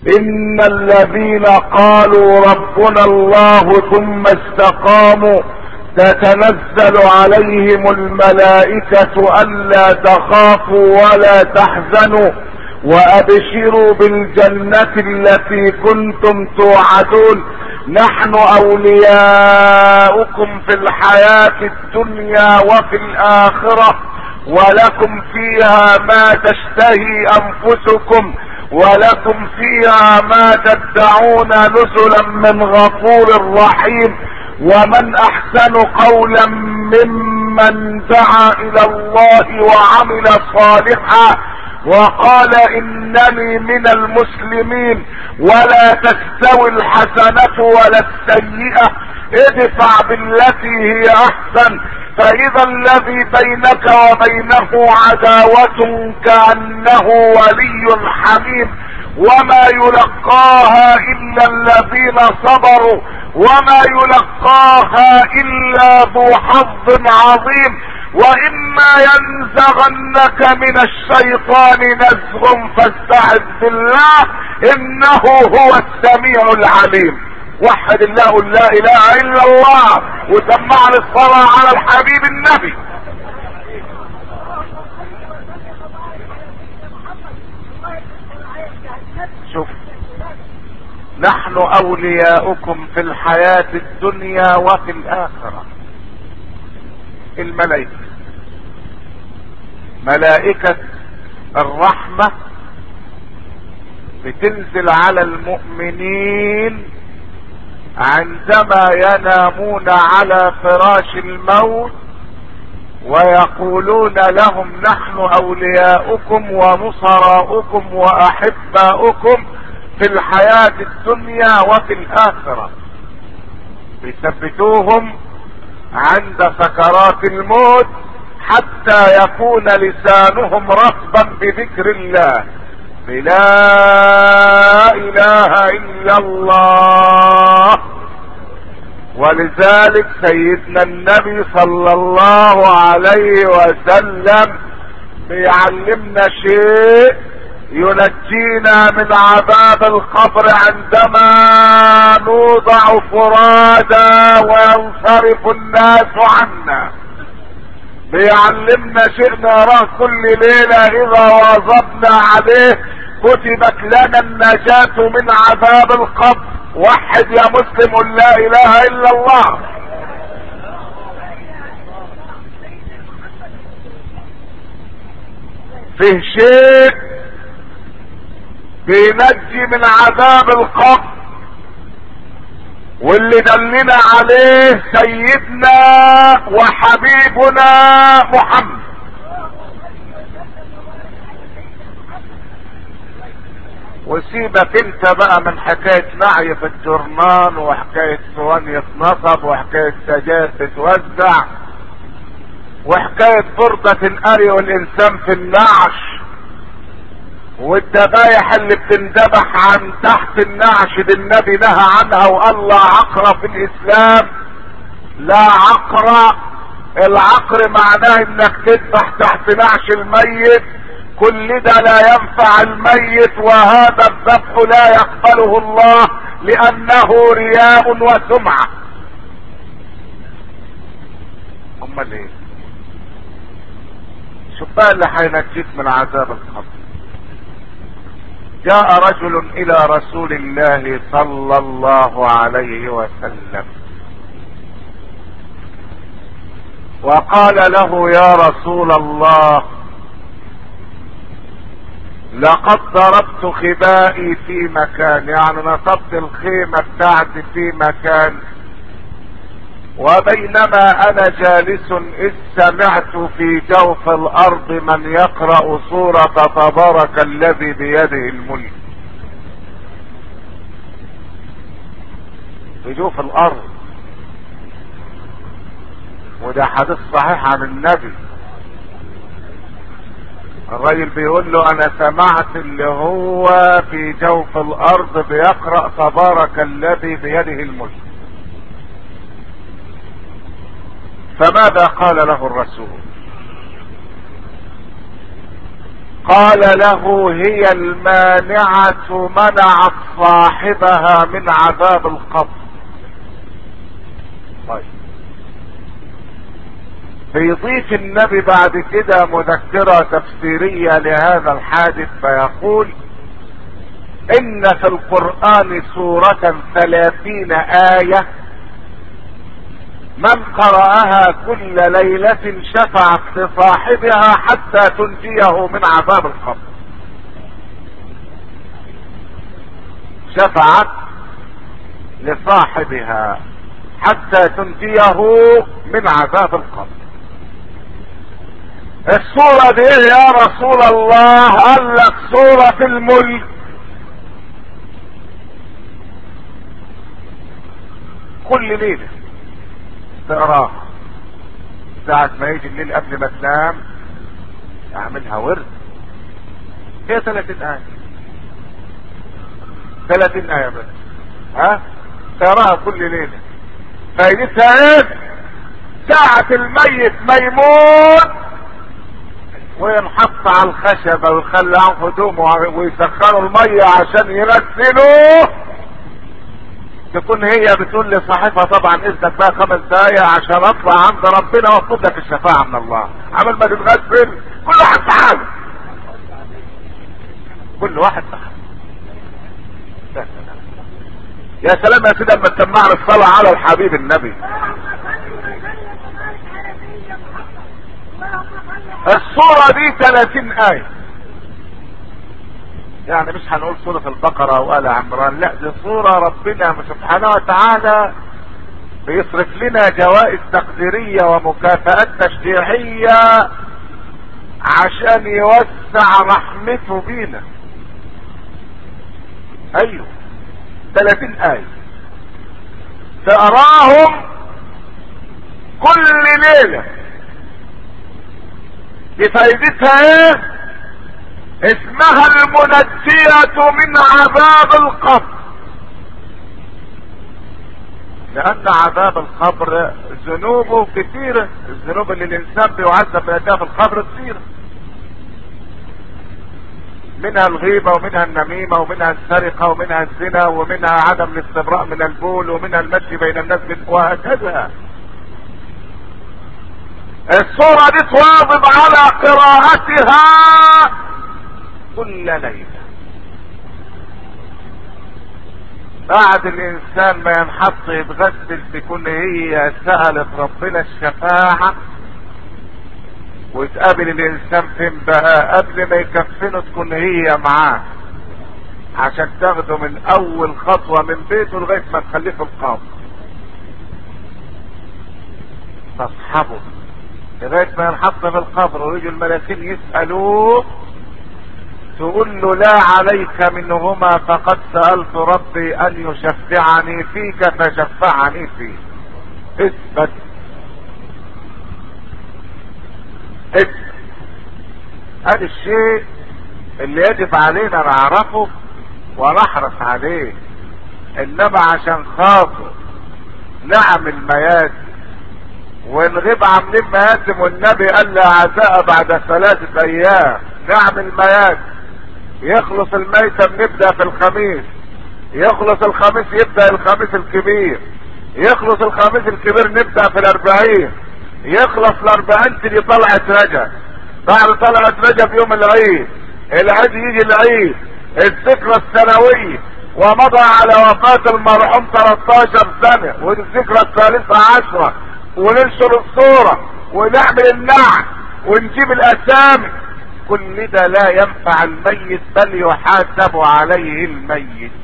ان الذين قالوا ربنا الله ثم استقاموا تتنزل عليهم الملائكة الا تخافوا ولا تحزنوا وابشروا بالجنة التي كنتم توعدون نحن اولياؤكم في الحياة الدنيا وفي الاخرة ولكم فيها ما تشتهي انفسكم ولكم فيها ما تدعون نزلا من غفور رحيم ومن احسن قولا ممن دعا الى الله وعمل صالحا وقال انني من المسلمين ولا تستوي الحسنة ولا السيئة ادفع بالتي هي احسن فاذا الذي بينك وبينه عداوة كأنه ولي حميم وما يلقاها الا الذين صبروا وما يلقاها الا ذو حظ عظيم واما ينزغنك من الشيطان نزغ فاستعذ بالله انه هو السميع العليم وحد الله قل لا اله الا الله وسمع الصلاة على الحبيب النبي شوف نحن اولياؤكم في الحياة الدنيا وفي الاخرة الملائكة ملائكة الرحمة بتنزل على المؤمنين عندما ينامون على فراش الموت ويقولون لهم نحن اولياؤكم ونصراؤكم واحباؤكم في الحياة الدنيا وفي الاخرة بيثبتوهم عند سكرات الموت حتى يكون لسانهم رطبا بذكر الله بلا اله الا الله ولذلك سيدنا النبي صلى الله عليه وسلم بيعلمنا شيء ينجينا من عذاب القبر عندما نوضع فرادا وينصرف الناس عنا بيعلمنا شيء نراه كل ليلة اذا واظبنا عليه كتبت لنا النجاة من عذاب القبر وحد يا مسلم قل لا اله الا الله فيه شيء بينجي من عذاب القبر واللي دلنا عليه سيدنا وحبيبنا محمد وسيبك انت بقى من حكاية نعي في الجرنان وحكاية ثوانية نصب وحكاية سجاد تتوزع وحكاية بردة القري والانسان في النعش والذبايح اللي بتندبح عن تحت النعش دي النبي نهى عنها وقال لا عقر في الاسلام لا عقر العقر معناه انك تذبح تحت نعش الميت كل ده لا ينفع الميت وهذا الذبح لا يقبله الله لانه رياء وسمعة امال ايه شوف بقى اللي هينجيك من عذاب القبر جاء رجل الى رسول الله صلى الله عليه وسلم وقال له يا رسول الله لقد ضربت خبائي في مكان يعني نصبت الخيمة بتاعتي في مكان وبينما انا جالس اذ سمعت في جوف الارض من يقرأ سورة تبارك الذي بيده الملك في جوف الارض وده حديث صحيح عن النبي الراجل بيقول له انا سمعت اللي هو في جوف الارض بيقرأ تبارك الذي بيده الملك فماذا قال له الرسول قال له هي المانعة منعت صاحبها من عذاب القبر طيب بيضيف النبي بعد كده مذكرة تفسيرية لهذا الحادث فيقول ان في القرآن سورة ثلاثين آية من قرأها كل ليلة شفعت لصاحبها حتى تنجيه من عذاب القبر شفعت لصاحبها حتى تنجيه من عذاب القبر الصورة دي يا رسول الله قال لك صورة الملك كل ليلة تقراها ساعة ما يجي الليل قبل ما تنام اعملها ورد هي 30 آية 30 آية بس ها تقراها كل ليلة فايدتها ايه ساعة الميت ما يموت وينحط على الخشبة ويخلي عن هدومه ويسخنوا المية عشان يغسلوه تكون هي بتقول لصاحبها طبعا اذنك بقى خمس دقايق عشان اطلع عند ربنا واطلب لك الشفاعة من الله عمل ما تتغسل كل واحد تعالى كل واحد تعالى يا سلام يا سيدي اما تسمعنا الصلاة على الحبيب النبي الصورة دي 30 آية يعني مش هنقول سورة البقرة وآل عمران لا دي صورة ربنا سبحانه وتعالى بيصرف لنا جوائز تقديرية ومكافآت تشجيعية عشان يوسع رحمته بينا ايوه 30 آية تقراهم كل ليلة بفايدتها ايه اسمها المنجية من عذاب القبر لان عذاب القبر ذنوبه كثيرة الذنوب اللي الانسان بيعذب من في القبر كثيرة منها الغيبة ومنها النميمة ومنها السرقة ومنها الزنا ومنها عدم الاستبراء من البول ومنها المشي بين الناس وهكذا الصورة دي تواظب على قراءتها كل ليلة بعد الانسان ما ينحط يتغسل تكون هي سألت ربنا الشفاعة وتقابل الانسان فين بقى قبل ما يكفنه تكون هي معاه عشان تاخده من اول خطوة من بيته لغاية ما تخليه في القبر تصحبه لغاية ما ينحط في القبر ويجي الملاكين يسألوه تقول له لا عليك منهما فقد سألت ربي ان يشفعني فيك فشفعني فيه اثبت اثبت هذا الشيء اللي يجب علينا نعرفه ونحرص عليه انما عشان خاطر نعمل مياسم ونغيب عاملين مياسم والنبي قال لا عزاء بعد ثلاثة ايام نعمل مياسم يخلص الميتم نبدأ في الخميس يخلص الخميس يبدأ الخميس الكبير يخلص الخميس الكبير نبدأ في الاربعين يخلص الاربعين تيجي طلعة رجب بعد طلعة رجب يوم العيد العيد يجي العيد الذكرى السنوية ومضى على وفاة المرحوم 13 سنة والذكرى الثالثة عشرة وننشر الصورة ونعمل النعم ونجيب الاسامي كل ده لا ينفع الميت بل يحاسب عليه الميت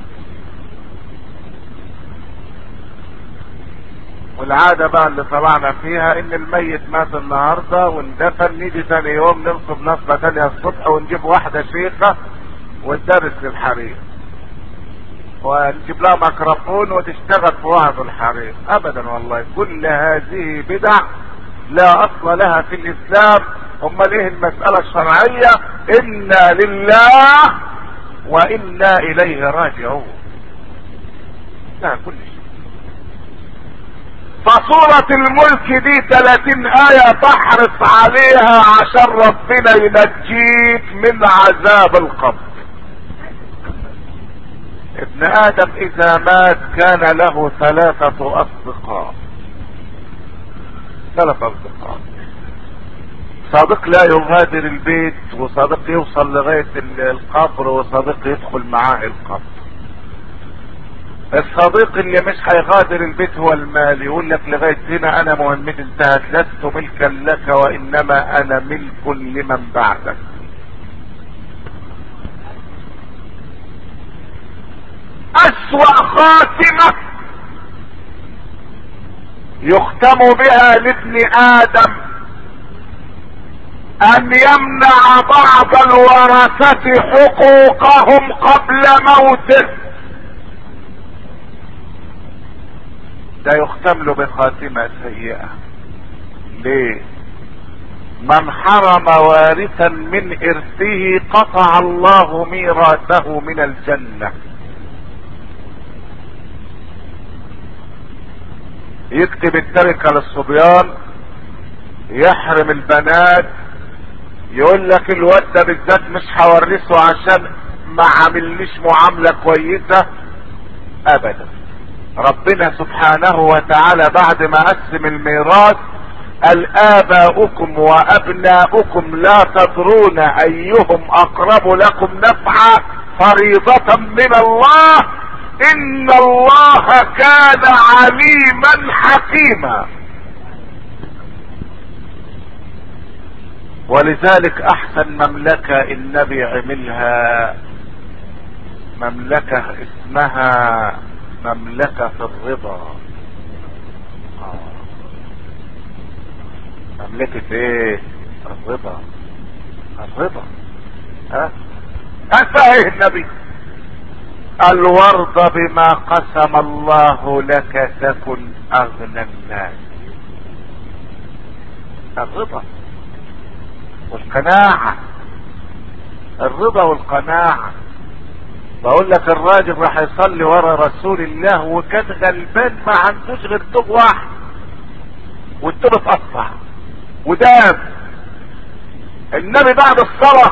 والعادة بقى اللي طلعنا فيها ان الميت مات النهاردة واندفن نيجي ثاني يوم ننصب نصبة ثانية الصبح ونجيب واحدة شيخة وتدرس للحريق ونجيب لها ميكروفون وتشتغل في وعظ الحريق ابدا والله كل هذه بدع لا اصل لها في الاسلام امال ايه المسألة الشرعية انا لله وانا اليه راجعون لا كل شيء فصورة الملك دي 30 آية تحرص عليها عشان ربنا ينجيك من عذاب القبر ابن ادم اذا مات كان له ثلاثة اصدقاء ثلاثة اصدقاء صديق لا يغادر البيت وصديق يوصل لغاية القبر وصديق يدخل معاه القبر الصديق اللي مش هيغادر البيت هو المال يقول لك لغاية هنا انا مهمتي انتهت لست ملكا لك وانما انا ملك لمن بعدك اسوأ خاتمة يختم بها لابن ادم ان يمنع بعض الورثة حقوقهم قبل موته ده يختم له بخاتمة سيئة ليه من حرم وارثا من ارثه قطع الله ميراثه من الجنه يكتب التركة للصبيان يحرم البنات يقول لك الواد ده بالذات مش هورثه عشان ما عملنيش معاملة كويسة ابدا ربنا سبحانه وتعالى بعد ما قسم الميراث قال اباؤكم وابناؤكم لا تدرون ايهم اقرب لكم نفعا فريضة من الله ان الله كان عليما حكيما ولذلك احسن مملكة النبي عملها مملكة اسمها مملكة الرضا مملكة ايه الرضا الرضا ها انت ايه النبي قال وارض بما قسم الله لك تكن اغنى الناس الرضا والقناعة الرضا والقناعة بقول لك الراجل راح يصلي ورا رسول الله وكان غلبان ما عندوش غير توب واحد والتوب اتقطع وداب النبي بعد الصلاة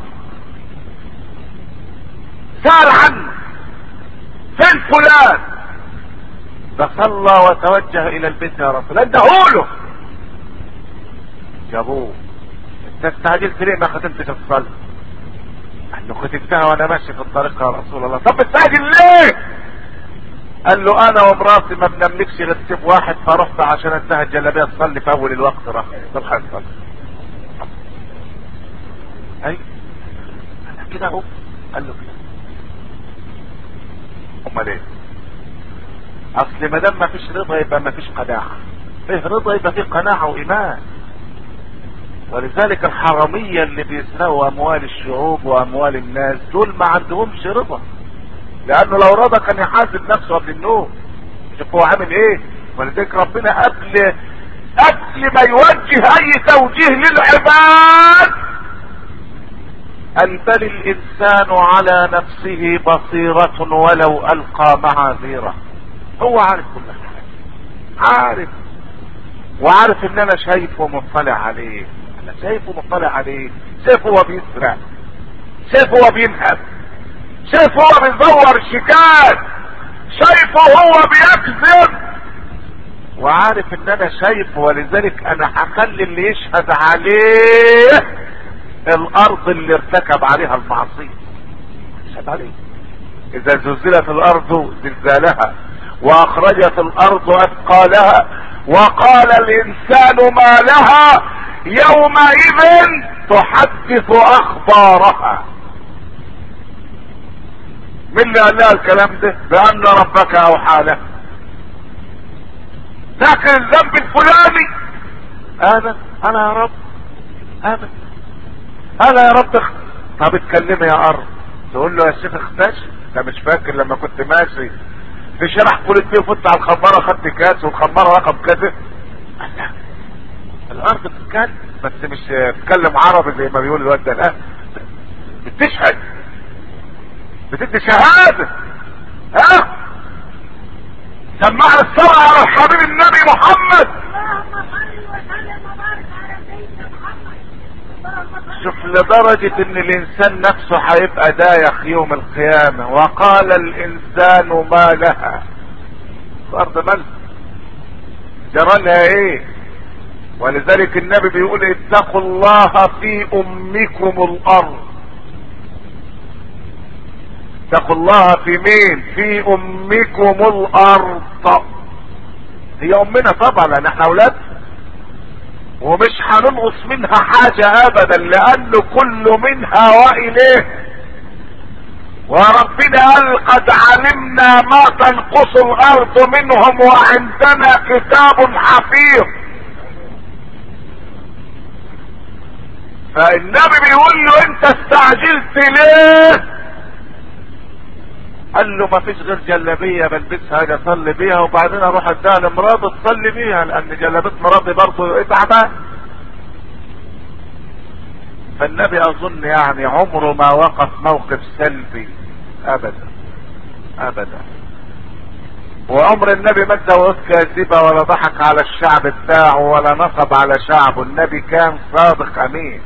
سأل عنه فين فلان ده صلى وتوجه الى البيت يا رسول الله له جابوه انت استعجلت ليه ما ختمتش الصلاه قال له ختمتها وانا ماشي في الطريق يا رسول الله طب مستعجل ليه قال له انا ومراتي ما بنملكش غير سيف واحد فرحت عشان انتهى الجلابيه تصلي في اول الوقت راح صبح الصلاه اي كده اهو قال له كده امال ايه اصل ما دام ما فيش رضا يبقى ما فيش قناعه ايه رضا يبقى فيه قناعه وايمان ولذلك الحرامية اللي بيسرقوا اموال الشعوب واموال الناس دول ما عندهمش رضا لانه لو رضا كان يحاسب نفسه قبل النوم شوف هو عامل ايه ولذلك ربنا قبل قبل ما يوجه اي توجيه للعباد قال بل الانسان على نفسه بصيرة ولو القى معاذيره هو عارف كل حاجة عارف وعارف ان انا شايفه ومطلع عليه انا شايفه ومطلع عليه شايفه هو بيسرق شايفه هو بينهب شايفه هو بيزور شيكات شايفه هو بيكذب وعارف ان انا شايفه ولذلك انا هخلي اللي يشهد عليه الارض اللي ارتكب عليها المعصية يشهد عليه اذا زلزلت الارض زلزالها واخرجت الارض اثقالها وقال الانسان ما لها يومئذ تحدث اخبارها من اللي قال لها الكلام ده بان ربك اوحى له لكن الذنب الفلاني انا انا يا رب انا انا يا رب طب اتكلمي يا ارض تقول له يا شيخ اختش انت مش فاكر لما كنت ماشي في شارع كل اتنين فت على الخمارة خدت كاس والخمارة رقم كذا الارض بتتكلم بس مش بتتكلم عربي زي ما بيقول الواد ده لا بتشهد بتدي شهادة ها سمعنا الصلاة على الحبيب النبي محمد اللهم صل وسلم وبارك على سيدنا محمد اللهم صل شوف لدرجة ان الانسان نفسه هيبقى دايخ يوم القيامة وقال الانسان ما لها الارض مالها جرى لها ايه ولذلك النبي بيقول اتقوا الله في امكم الارض اتقوا الله في مين في امكم الارض هي امنا طبعا لان احنا اولاد ومش هننقص منها حاجة ابدا لانه كل منها واليه وربنا قال قد علمنا ما تنقص الارض منهم وعندنا كتاب حفيظ فالنبي بيقول له انت استعجلت ليه قال له ما فيش غير جلابيه بلبسها اجي اصلي بيها وبعدين اروح اديها لمراتي تصلي بيها لان جلابيه مراتي برضه اتعبان فالنبي اظن يعني عمره ما وقف موقف سلبي ابدا ابدا وعمر النبي ما اتجوز كاذبة ولا ضحك على الشعب بتاعه ولا نصب على شعبه النبي كان صادق امين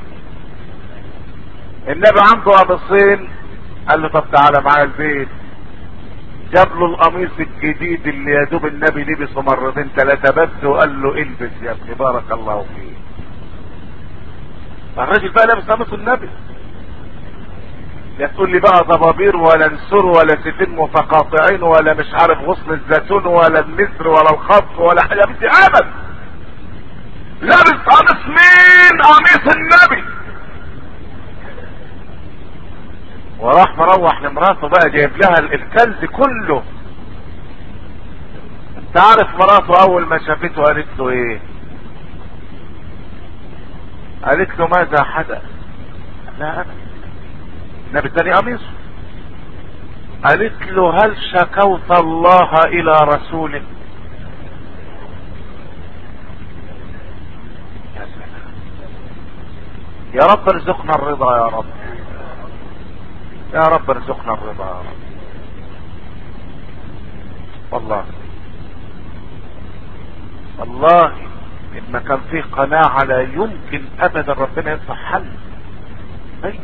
النبي عنده قميصين قال له طب تعالى معايا البيت جاب له القميص الجديد اللي يا دوب النبي لبسه مرتين ثلاثة بس وقال له البس يا ابني بارك الله فيك الراجل بقى لابس قميص النبي لا تقول لي بقى ضبابير ولا نسور ولا ستين متقاطعين ولا مش عارف غصن الزيتون ولا النسر ولا الخط ولا حاجه بدي ابدا لابس قميص مين قميص النبي وراح مروح لمراته بقى جايب لها الكنز كله انت عارف مراته اول ما شافته قالت له ايه قالت له ماذا حدث لا انا النبي الثاني قميصه قالت له هل شكوت الله الى رسوله يا سلام يا رب ارزقنا الرضا يا رب يا رب ارزقنا الرضا يا رب والله والله ان كان فيه قناعة لا يمكن ابدا ربنا ينصح حل أي.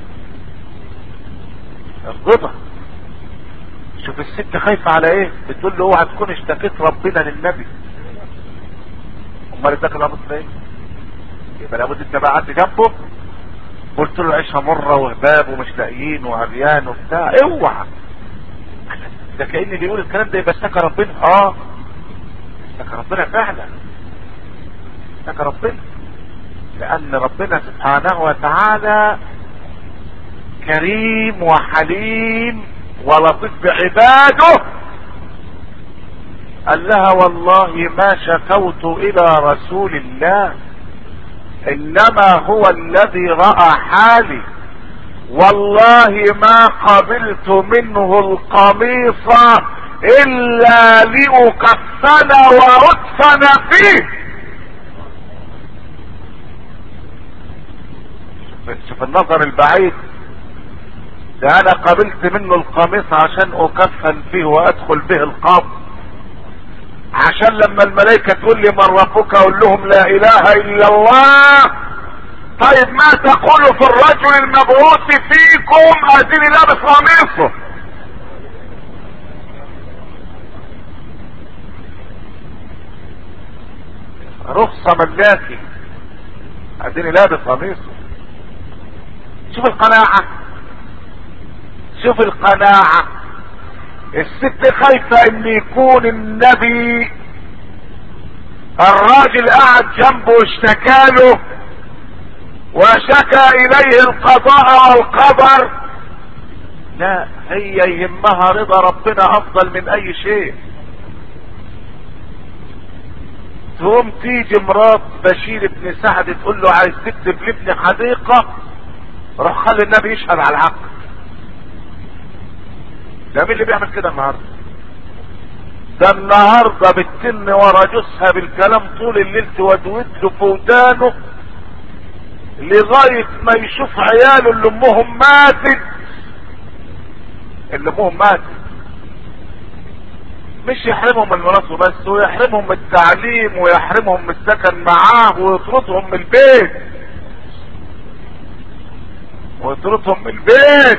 الرضا شوف الست خايفة على ايه بتقول له اوعى تكون اشتكيت ربنا للنبي امال اداك الامر ايه يبقى لابد انت بقى قعدت جنبه قلت له عيشها مرة وهباب ومش لاقيين وعريان وبتاع اوعى ده كأن اللي يقول الكلام ده يبقى اشتكى ربنا اه اشتكى ربنا فعلا اشتكى ربنا لان ربنا سبحانه وتعالى كريم وحليم ولطيف بعباده قال لها والله ما شكوت الى رسول الله انما هو الذي رأى حالي والله ما قبلت منه القميص الا لأكفن وادفن فيه شوف النظر البعيد ده انا قبلت منه القميص عشان اكفن فيه وادخل به القبر عشان لما الملائكة تقول لي من ربك اقول لهم لا اله الا الله طيب ما تقول في الرجل المبعوث فيكم اديني لابس قميصه رخصة ملاكي اديني لابس قميصه شوف القناعة شوف القناعة الست خايفة ان يكون النبي الراجل قاعد جنبه اشتكاله وشكى اليه القضاء والقدر لا هي يهمها رضا ربنا افضل من اي شيء تقوم تيجي مرات بشير بن سعد تقول له عايز تكتب لابني حديقة روح خلي النبي يشهد على العقد ده مين اللي بيعمل كده النهارده ده النهارده بتتن ورا جوزها بالكلام طول الليل تودود له في ودانه لغايه ما يشوف عياله اللي امهم ماتت اللي امهم ماتت مش يحرمهم من ميراثه بس ويحرمهم من التعليم ويحرمهم من السكن معاه ويطردهم من البيت ويطردهم من البيت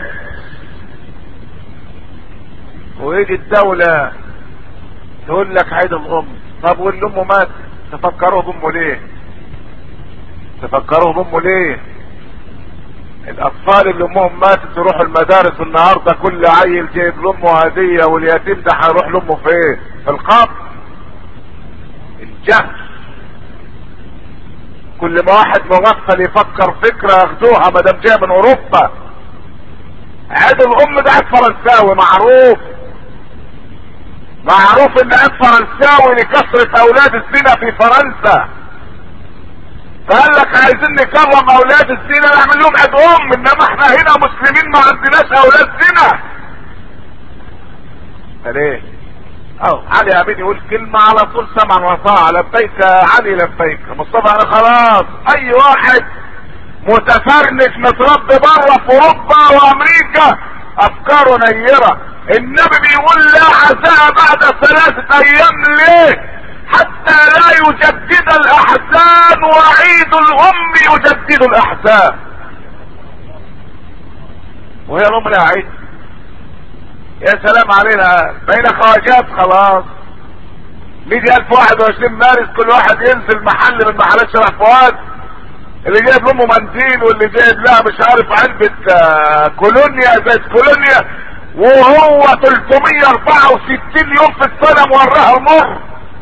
ويجي الدولة تقول لك عيد الام طب واللي امه مات تفكروه بامه ليه تفكروه بامه ليه الاطفال اللي امهم ماتت يروحوا المدارس النهارده كل عيل جايب لامه هديه واليتيم ده هيروح لامه فين في القبر الجهل كل ما واحد مغفل يفكر فكره ياخدوها ما دام جايه من اوروبا عيد الام ده عيد فرنساوي معروف معروف ان عيد فرنساوي لكثره اولاد الزنا في فرنسا فقال لك عايزين نكرم اولاد الزنا نعمل لهم عيد ام انما احنا هنا مسلمين ما عندناش اولاد زنا ليه اهو علي امين يقول كلمة على طول سمعا وطاعة لبيك يا علي لبيك مصطفى انا خلاص اي واحد متفرنش متربي بره في اوروبا وامريكا افكاره نيرة النبي بيقول لا عزاء بعد ثلاثة ايام ليه حتى لا يجدد الاحزان وعيد الام يجدد الاحزان وهي الام لها عيد يا سلام علينا بين خواجات خلاص نيجي 1021 مارس كل واحد ينزل محل من محلات شارع فؤاد اللي جايب لامه منديل واللي جايب لها مش عارف علبة كولونيا زي كولونيا وهو 364 يوم في السنة موراها المر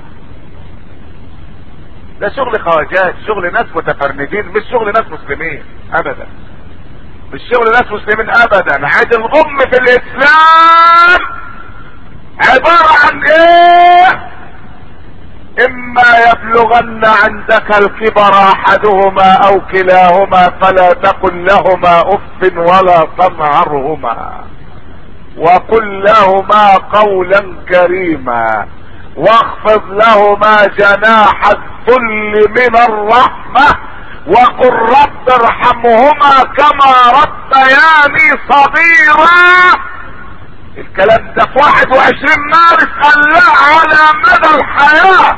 ده شغل خواجات شغل ناس متفرنجين مش شغل ناس مسلمين ابدا مش شغل ناس مسلمين ابدا عيد الام في الاسلام عبارة عن ايه اما يبلغن عندك الكبر احدهما او كلاهما فلا تقل لهما اف ولا تنهرهما وقل لهما قولا كريما واخفض لهما جناح الذل من الرحمة وقل رب ارحمهما كما ربياني صغيرا الكلام ده في 21 مارس قال لا على مدى الحياة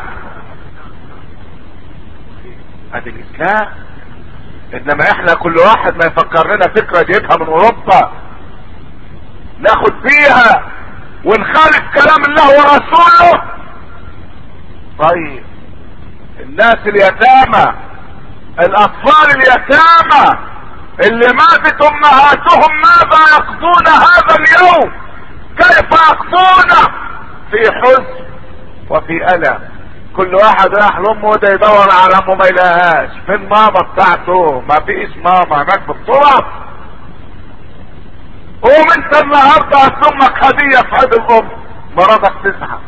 ادي الاسلام انما احنا كل واحد ما يفكر لنا فكرة جايبها من اوروبا ناخد فيها ونخالف كلام الله ورسوله طيب الناس اليتامى الاطفال اليتامى اللي ماتت امهاتهم ماذا يقضون هذا اليوم كيف يقضون في حزن وفي الم كل واحد راح لامه ده يدور على امه ما يلاقيهاش فين ماما بتاعته ما فيش ماما هناك في التراب قوم انت النهارده هات امك هديه في عيد الام مراتك تسعه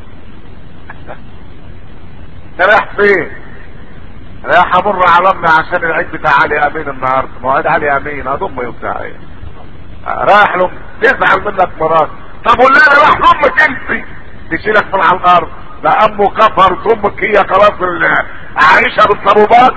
انت رايح فين؟ رايح امر على امي عشان العيد بتاع علي امين النهارده موعد علي امين هاد امي وبتاع ايه رايح له تزعل منك مرات طب قول لها رايح لامك انت تشيلك من على الارض لا امه كفرت امك هي خلاص عايشه بالصبوبات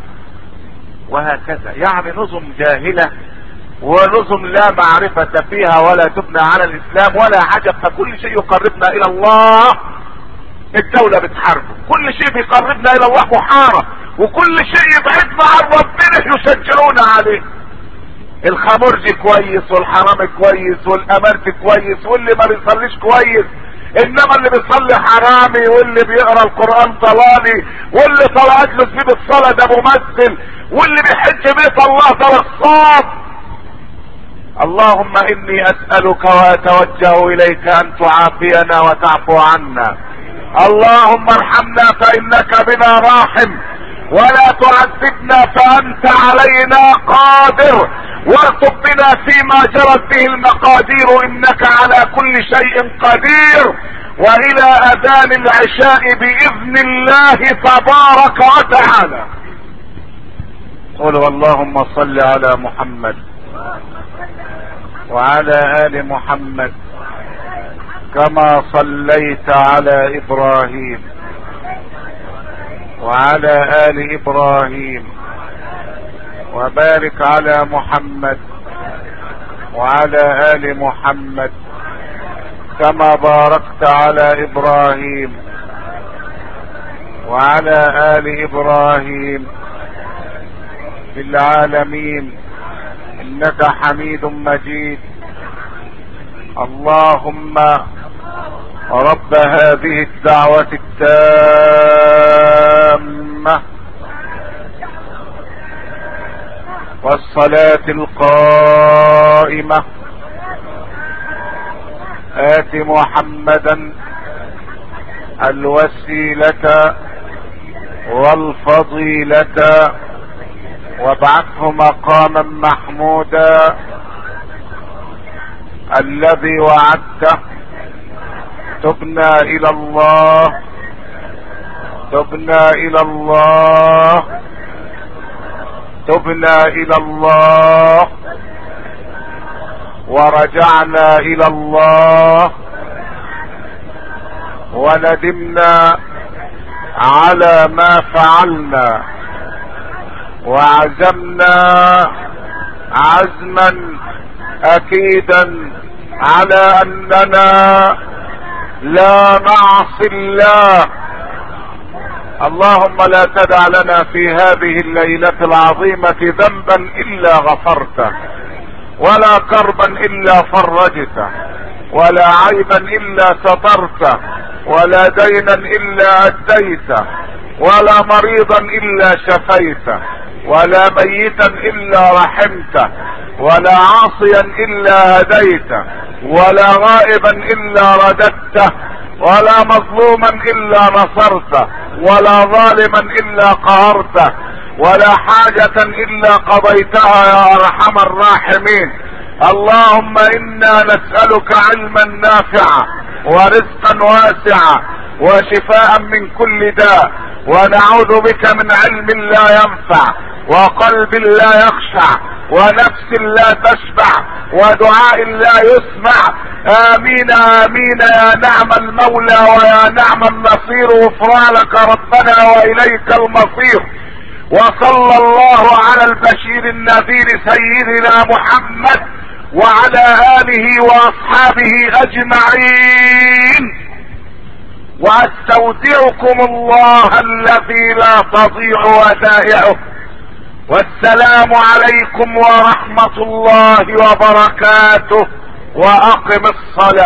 وهكذا يعني نظم جاهله ونظم لا معرفة فيها ولا تبنى على الاسلام ولا عجب فكل شيء يقربنا الى الله الدولة بتحاربه كل شيء بيقربنا الى الله محارب وكل شيء يبعدنا عن ربنا يشجعون عليه الخمرجي كويس والحرامي كويس والامرت كويس واللي ما بيصليش كويس انما اللي بيصلي حرامي واللي بيقرا القران ضلالي واللي طلعت له سبيل الصلاه ده ممثل واللي بيحج بيت الله ده رصاص اللهم اني اسالك واتوجه اليك ان تعافينا وتعفو عنا اللهم ارحمنا فانك بنا راحم ولا تعذبنا فانت علينا قادر وارتب بنا فيما جرت به المقادير انك على كل شيء قدير والى اذان العشاء باذن الله تبارك وتعالى قولوا اللهم صل على محمد وعلى ال محمد كما صليت على ابراهيم وعلى ال ابراهيم وبارك على محمد وعلى ال محمد كما باركت على ابراهيم وعلى ال ابراهيم في العالمين انك حميد مجيد اللهم رب هذه الدعوة التامة والصلاة القائمة آت محمدا الوسيلة والفضيلة وابعثه مقاما محمودا الذي وعدته تبنا الى الله تبنا الى الله تبنا الى الله ورجعنا الى الله وندمنا على ما فعلنا وعزمنا عزما اكيدا على اننا لا نعصي الله اللهم لا تدع لنا في هذه الليلة العظيمة ذنبا الا غفرته ولا كربا الا فرجته ولا عيبا الا سترته ولا دينا الا اديته ولا مريضا الا شفيته ولا ميتا الا رحمته ولا عاصيا الا هديته ولا غائبا الا رددته ولا مظلوما الا نصرته ولا ظالما الا قهرته ولا حاجة الا قضيتها يا ارحم الراحمين اللهم انا نسألك علما نافعا ورزقا واسعا وشفاء من كل داء ونعوذ بك من علم لا ينفع وقلب لا يخشع ونفس لا تشبع ودعاء لا يسمع امين امين يا نعم المولى ويا نعم النصير غفرانك ربنا واليك المصير وصلى الله على البشير النذير سيدنا محمد وعلى اله واصحابه اجمعين واستودعكم الله الذي لا تضيع ودائعه والسلام عليكم ورحمة الله وبركاته واقم الصلاة